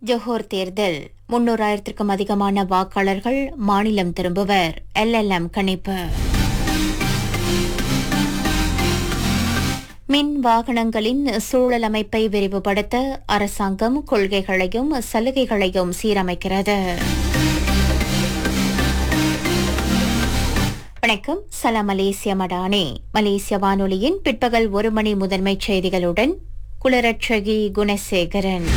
ஜொஹோர் தேர்தல் முன்னூறாயிரத்திற்கும் அதிகமான வாக்காளர்கள் மாநிலம் திரும்புவர் எல்எல்எம் கணிப்பு மின் வாகனங்களின் சூழல் அமைப்பை விரிவுபடுத்த அரசாங்கம் கொள்கைகளையும் சலுகைகளையும் சீரமைக்கிறது வணக்கம் சலாம் மலேசிய மடானே மலேசிய வானொலியின் பிற்பகல் ஒரு மணி முதன்மைச் செய்திகளுடன் குளரட்சகி குணசேகரன்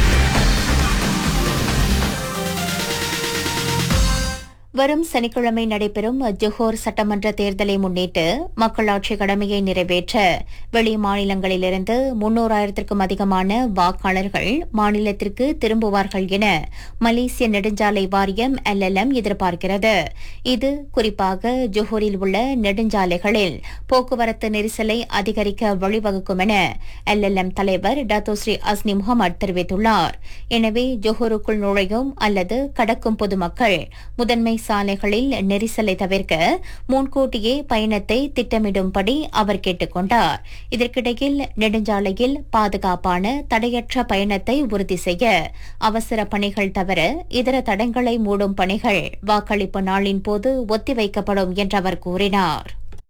வரும் சனிக்கிழமை நடைபெறும் ஜொஹோர் சட்டமன்ற தேர்தலை முன்னிட்டு மக்களாட்சி கடமையை நிறைவேற்ற வெளி மாநிலங்களிலிருந்து முன்னூறாயிரத்திற்கும் அதிகமான வாக்காளர்கள் மாநிலத்திற்கு திரும்புவார்கள் என மலேசிய நெடுஞ்சாலை வாரியம் எல்எல்எம் எதிர்பார்க்கிறது இது குறிப்பாக ஜொஹூரில் உள்ள நெடுஞ்சாலைகளில் போக்குவரத்து நெரிசலை அதிகரிக்க வழிவகுக்கும் என எல்எல்எம் தலைவர் டாத்தோஸ்ரீ அஸ்னி முகமது தெரிவித்துள்ளார் எனவே ஜொஹூருக்குள் நுழையும் அல்லது கடக்கும் பொதுமக்கள் முதன்மை சாலைகளில் நெரிசலை தவிர்க்க முன்கூட்டியே பயணத்தை திட்டமிடும்படி அவர் கேட்டுக் கொண்டார் இதற்கிடையில் நெடுஞ்சாலையில் பாதுகாப்பான தடையற்ற பயணத்தை உறுதி செய்ய அவசர பணிகள் தவிர இதர தடங்களை மூடும் பணிகள் வாக்களிப்பு நாளின் போது ஒத்திவைக்கப்படும் என்று அவர் கூறினார்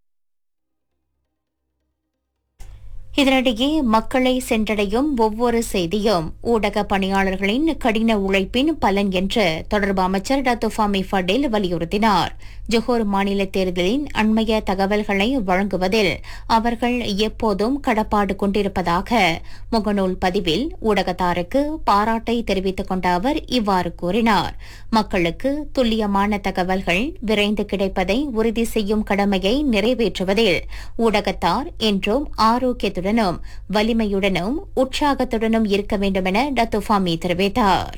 இதனிடையே மக்களை சென்றடையும் ஒவ்வொரு செய்தியும் ஊடக பணியாளர்களின் கடின உழைப்பின் பலன் என்று தொடர்பு அமைச்சர் டத்துஃபாமி ஃபடேல் வலியுறுத்தினார் ஜொஹோர் மாநில தேர்தலின் அண்மைய தகவல்களை வழங்குவதில் அவர்கள் எப்போதும் கடப்பாடு கொண்டிருப்பதாக முகநூல் பதிவில் ஊடகத்தாருக்கு பாராட்டை தெரிவித்துக் கொண்ட அவர் இவ்வாறு கூறினார் மக்களுக்கு துல்லியமான தகவல்கள் விரைந்து கிடைப்பதை உறுதி செய்யும் கடமையை நிறைவேற்றுவதில் ஊடகத்தார் என்றும் ஆரோக்கியத்துடன் உற்சாகத்துடனும் வலிமையுடனும் உற்சாகத்துடனும் இருக்க வேண்டும் என டத்துஃபாமி தெரிவித்தார்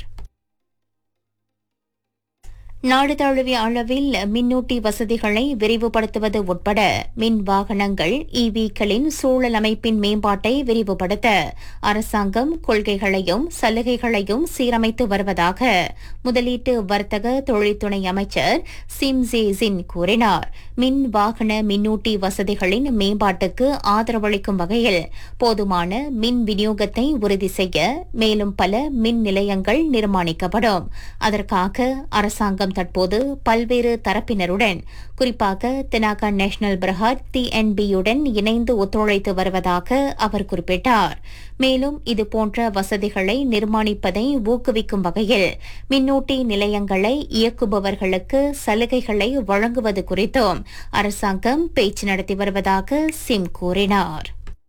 நாடு தழுவிய அளவில் மின்னூட்டி வசதிகளை விரிவுபடுத்துவது உட்பட மின் வாகனங்கள் இவிக்களின் சூழல் அமைப்பின் மேம்பாட்டை விரிவுபடுத்த அரசாங்கம் கொள்கைகளையும் சலுகைகளையும் சீரமைத்து வருவதாக முதலீட்டு வர்த்தக தொழில்துறை அமைச்சர் சிம் ஜேசின் கூறினார் மின் வாகன மின்னூட்டி வசதிகளின் மேம்பாட்டுக்கு ஆதரவளிக்கும் வகையில் போதுமான மின் விநியோகத்தை உறுதி செய்ய மேலும் பல மின் நிலையங்கள் நிர்மாணிக்கப்படும் அதற்காக அரசாங்கம் தற்போது பல்வேறு தரப்பினருடன் குறிப்பாக தெனாகா நேஷனல் பிரஹாத் டிஎன்பியுடன் இணைந்து ஒத்துழைத்து வருவதாக அவர் குறிப்பிட்டார் மேலும் இதுபோன்ற வசதிகளை நிர்மாணிப்பதை ஊக்குவிக்கும் வகையில் மின்னூட்டி நிலையங்களை இயக்குபவர்களுக்கு சலுகைகளை வழங்குவது குறித்தும் அரசாங்கம் பேச்சு நடத்தி வருவதாக சிம் கூறினார்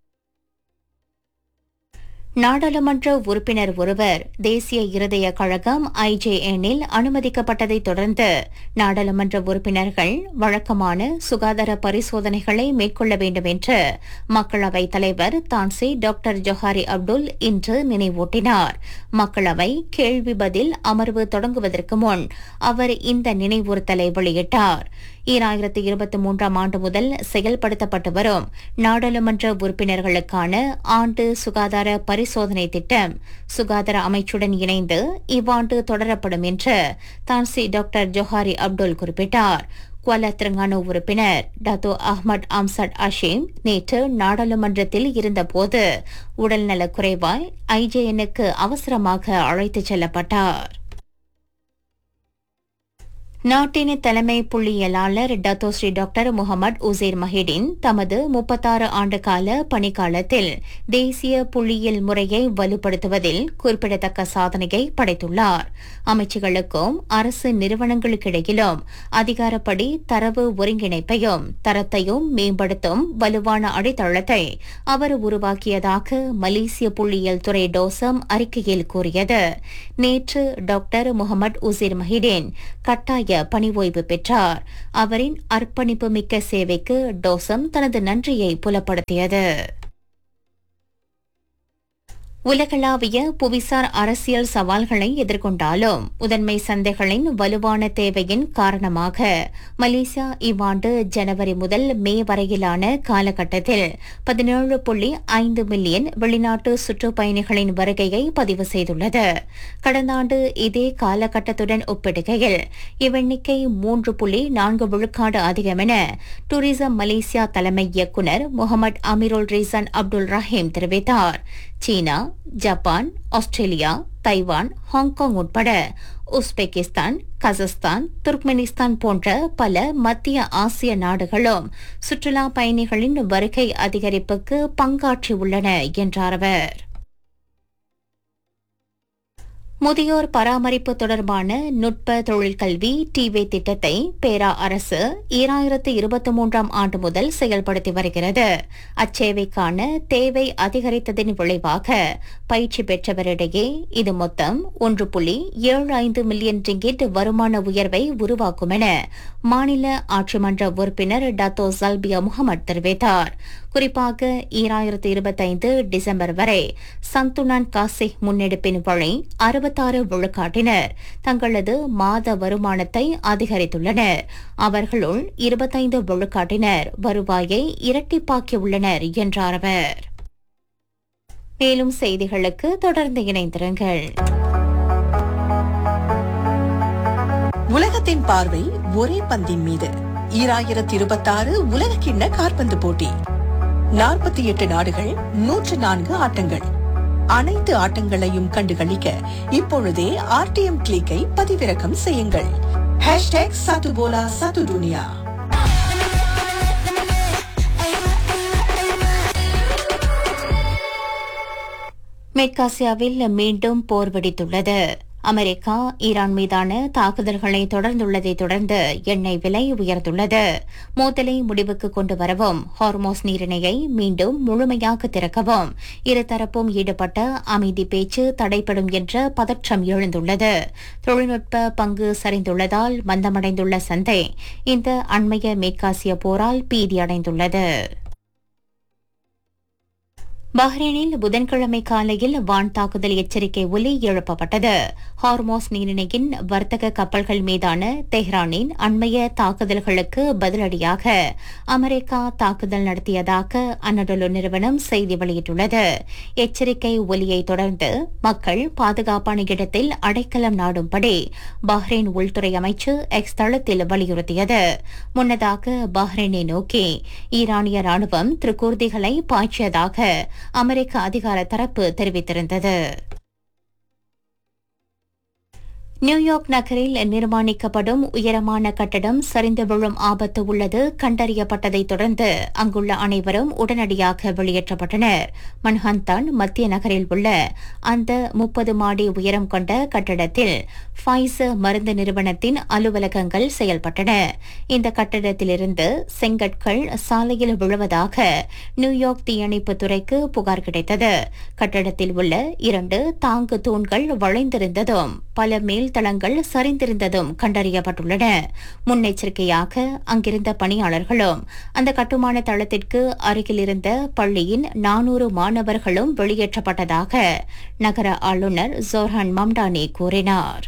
நாடாளுமன்ற உறுப்பினர் ஒருவர் தேசிய இருதய கழகம் ஐஜேஎனில் அனுமதிக்கப்பட்டதை தொடர்ந்து நாடாளுமன்ற உறுப்பினர்கள் வழக்கமான சுகாதார பரிசோதனைகளை மேற்கொள்ள வேண்டும் என்று மக்களவைத் தலைவர் தான்சி டாக்டர் ஜொஹாரி அப்துல் இன்று நினைவூட்டினார் மக்களவை கேள்வி பதில் அமர்வு தொடங்குவதற்கு முன் அவர் இந்த நினைவுறுத்தலை வெளியிட்டார் ஈராயிரத்து இருபத்தி மூன்றாம் ஆண்டு முதல் செயல்படுத்தப்பட்டு வரும் நாடாளுமன்ற உறுப்பினர்களுக்கான ஆண்டு சுகாதார பரிசோதனை திட்டம் சுகாதார அமைச்சுடன் இணைந்து இவ்வாண்டு தொடரப்படும் என்று தான்சி டாக்டர் ஜொஹாரி அப்துல் குறிப்பிட்டார் குவாலா திரங்கானு உறுப்பினர் டாத்தோ அஹ்மத் அம்சட் அஷீம் நேற்று நாடாளுமன்றத்தில் இருந்தபோது உடல்நலக் குறைவாய் ஐஜேஎனுக்கு அவசரமாக அழைத்துச் செல்லப்பட்டார் நாட்டின் தலைமை புள்ளியியலாளர் Dato Sri doctor Mohamad Uzir Mahidin தமது முப்பத்தாறு ஆண்டு கால பணிக்காலத்தில் தேசிய புள்ளியியல் முறையை வலுப்படுத்துவதில் குறிப்பிடத்தக்க சாதனையை படைத்துள்ளார் அமைச்சுகளுக்கும் அரசு நிறுவனங்களுக்கிடையிலும் அதிகாரப்படி தரவு ஒருங்கிணைப்பையும் தரத்தையும் மேம்படுத்தும் வலுவான அடித்தளத்தை அவர் உருவாக்கியதாக மலேசிய புள்ளியியல் துறை டோசம் அறிக்கையில் கூறியது நேற்று டாக்டர் முகமது உசேர் மஹிடின் கட்டாய பணி ஓய்வு பெற்றார் அவரின் அர்ப்பணிப்பு மிக்க சேவைக்கு டோசம் தனது நன்றியை புலப்படுத்தியது உலகளாவிய புவிசார் அரசியல் சவால்களை எதிர்கொண்டாலும் முதன்மை சந்தைகளின் வலுவான தேவையின் காரணமாக மலேசியா இவ்வாண்டு ஜனவரி முதல் மே வரையிலான காலகட்டத்தில் பதினேழு புள்ளி ஐந்து மில்லியன் வெளிநாட்டு சுற்றுப்பயணிகளின் வருகையை பதிவு செய்துள்ளது கடந்த ஆண்டு இதே காலகட்டத்துடன் ஒப்பிடுகையில் இவ்வெண்ணிக்கை மூன்று புள்ளி நான்கு விழுக்காடு அதிகம் என டூரிசம் மலேசியா தலைமை இயக்குநர் முகமது அமீருல் ரீசன் அப்துல் ரஹீம் தெரிவித்தார் China Japan Australia Taiwan Hong Kong உட்பட உஸ்பெகிஸ்தான் கசஸ்தான் துர்க்மெனிஸ்தான் போன்ற பல மத்திய ஆசிய நாடுகளும் சுற்றுலா பயணிகளின் வருகை அதிகரிப்புக்கு பங்காற்றியுள்ளன என்றார் அவர் முதியோர் பராமரிப்பு தொடர்பான நுட்ப தொழிற்கல்வி டிவே திட்டத்தை பேரா அரசு ஈராயிரத்து இருபத்தி மூன்றாம் ஆண்டு முதல் செயல்படுத்தி வருகிறது அச்சேவைக்கான தேவை அதிகரித்ததின் விளைவாக பயிற்சி பெற்றவரிடையே இது மொத்தம் ஒன்று புள்ளி ஏழு ஐந்து மில்லியன் ரிங்கிட் வருமான உயர்வை உருவாக்கும் என மாநில ஆட்சிமன்ற உறுப்பினர் டத்தோ சல்பியா முகமது தெரிவித்தார் குறிப்பாக ஈராயிரத்து இருபத்தைந்து டிசம்பர் வரை சந்துனான் காசி முன்னெடுப்பின் வழி அறுபத்தாறு விழுக்காட்டினர் தங்களது மாத வருமானத்தை அதிகரித்துள்ளனர் அவர்களுள் இருபத்தைந்து விழுக்காட்டினர் வருவாயை இரட்டிப்பாக்கியுள்ளனர் என்றார் அவர் மேலும் செய்திகளுக்கு தொடர்ந்து இணைந்திருங்கள் உலகத்தின் பார்வை ஒரே பந்தின் மீது ஈராயிரத்தி இருபத்தாறு உலக கிண்ண காற்பந்து போட்டி நாற்பத்தி எட்டு நாடுகள் நூற்று நான்கு ஆட்டங்கள் அனைத்து ஆட்டங்களையும் கண்டுகளிக்க இப்பொழுதே ஆர்டிஎம் கிளிக்கை பதிவிறக்கம் செய்யுங்கள் ஹேஷ்டேக் சத்துபோலா சத்து துனியா மேற்காசியாவில் மீண்டும் போர் வெடித்துள்ளது அமெரிக்கா ஈரான் மீதான தாக்குதல்களை தொடர்ந்துள்ளதை தொடர்ந்து எண்ணெய் விலை உயர்ந்துள்ளது மோதலை முடிவுக்கு கொண்டு வரவும் ஹார்மோஸ் நீரிணையை மீண்டும் முழுமையாக திறக்கவும் இருதரப்பும் ஈடுபட்ட அமைதி பேச்சு தடைப்படும் என்ற பதற்றம் எழுந்துள்ளது தொழில்நுட்ப பங்கு சரிந்துள்ளதால் மந்தமடைந்துள்ள சந்தை இந்த அண்மைய மேற்காசிய போரால் பீதியடைந்துள்ளது பஹ்ரைனில் புதன்கிழமை காலையில் வான் தாக்குதல் எச்சரிக்கை ஒலி எழுப்பப்பட்டது ஹார்மோஸ் நீரிணையின் வர்த்தக கப்பல்கள் மீதான தெஹ்ரானின் அண்மைய தாக்குதல்களுக்கு பதிலடியாக அமெரிக்கா தாக்குதல் நடத்தியதாக அனடலு நிறுவனம் செய்தி வெளியிட்டுள்ளது எச்சரிக்கை ஒலியை தொடர்ந்து மக்கள் பாதுகாப்பான இடத்தில் அடைக்கலம் நாடும்படி பஹ்ரைன் உள்துறை அமைச்சு எக்ஸ் தளத்தில் வலியுறுத்தியது முன்னதாக பஹ்ரைனை நோக்கி ஈரானிய ராணுவம் திருக்கூர்திகளை பாய்ச்சியதாக அமெரிக்க அதிகார தரப்பு தெரிவித்திருந்தது நியூயார்க் நகரில் நிர்மாணிக்கப்படும் உயரமான கட்டடம் சரிந்து விழும் ஆபத்து உள்ளது கண்டறியப்பட்டதை தொடர்ந்து அங்குள்ள அனைவரும் உடனடியாக வெளியேற்றப்பட்டனர் மன்ஹந்தான் மத்திய நகரில் உள்ள அந்த முப்பது மாடி உயரம் கொண்ட கட்டடத்தில் ஃபைசர் மருந்து நிறுவனத்தின் அலுவலகங்கள் செயல்பட்டன இந்த கட்டடத்திலிருந்து செங்கற்கள் சாலையில் விழுவதாக நியூயார்க் தீயணைப்புத் துறைக்கு புகார் கிடைத்தது கட்டடத்தில் உள்ள இரண்டு தாங்கு தூண்கள் வளைந்திருந்ததும் பல மேல் தளங்கள் சரிந்திருந்ததும் கண்டறியப்பட்டுள்ளன முன்னெச்சரிக்கையாக அங்கிருந்த பணியாளர்களும் அந்த கட்டுமான தளத்திற்கு அருகில் இருந்த பள்ளியின் நானூறு மாணவர்களும் வெளியேற்றப்பட்டதாக நகர ஆளுநர் ஜோர்ஹான் மம்டானி கூறினார்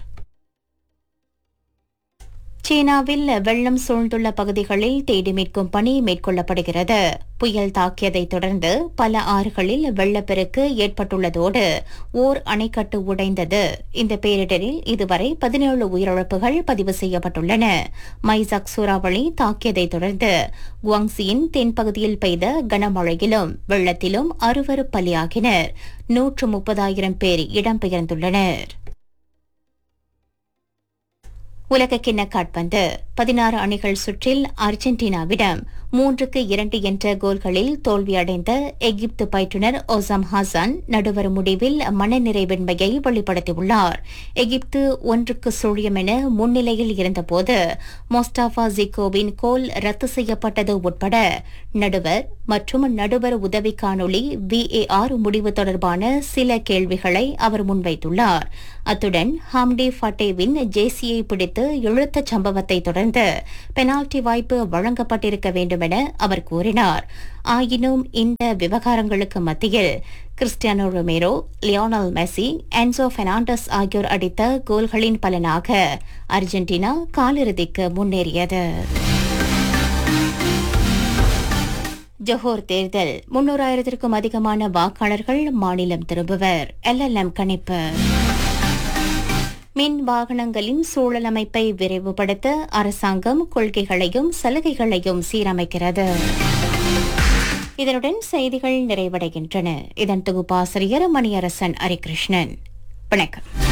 சீனாவில் வெள்ளம் சூழ்ந்துள்ள பகுதிகளில் தேடி மீட்கும் பணி மேற்கொள்ளப்படுகிறது புயல் தாக்கியதை தொடர்ந்து பல ஆறுகளில் வெள்ளப்பெருக்கு ஏற்பட்டுள்ளதோடு ஓர் அணைக்கட்டு உடைந்தது இந்த பேரிடரில் இதுவரை பதினேழு உயிரிழப்புகள் பதிவு செய்யப்பட்டுள்ளன மைசாக் சூறாவளி தாக்கியதை தொடர்ந்து குவாங்சியின் தென்பகுதியில் பெய்த கனமழையிலும் வெள்ளத்திலும் அறுவர் பலியாகினர் நூற்று முப்பதாயிரம் பேர் இடம்பெயர்ந்துள்ளனர் உலகக்கிண்ண காட்பந்து பதினாறு அணிகள் சுற்றில் அர்ஜென்டினாவிடம் மூன்றுக்கு இரண்டு என்ற கோல்களில் தோல்வியடைந்த எகிப்து பயிற்றுநர் ஒசாம் ஹாசான் நடுவர் முடிவில் மனநிறைவின்மையை வெளிப்படுத்தியுள்ளார் எகிப்து ஒன்றுக்கு சுழியம் என முன்னிலையில் இருந்தபோது மொஸ்டாஃபா ஜிகோவின் கோல் ரத்து செய்யப்பட்டது உட்பட நடுவர் மற்றும் நடுவர் உதவி காணொலி விஏஆர் முடிவு தொடர்பான சில கேள்விகளை அவர் முன்வைத்துள்ளார் அத்துடன் ஹாம்டி ஃபட்டேவின் ஜேசியை பிடித்து இழுத்த சம்பவத்தை தொடர்ந்து பெனால்டி வாய்ப்பு வழங்கப்பட்டிருக்க வேண்டும் என அவர் கூறினார் ஆயினும் இந்த விவகாரங்களுக்கு மத்தியில் Cristiano Romero Lionel Messi Enzo Fernandez ஆகியோர் அடித்த கோல்களின் பலனாக அர்ஜென்டினா காலிறுதிக்கு முன்னேறியது ஜொஹோர் தேர்தல் முன்னூறாயிரத்திற்கும் அதிகமான வாக்காளர்கள் மாநிலம் திரும்புவர் எல்எல்எம் கணிப்பு மின் வாகனங்களின் சூழல் அமைப்பை விரைவுபடுத்த அரசாங்கம் கொள்கைகளையும் சலுகைகளையும் சீரமைக்கிறது இதனுடன் செய்திகள் நிறைவடைகின்றன இதன் தொகுப்பாசிரியர் மணியரசன் ஹரிகிருஷ்ணன் வணக்கம்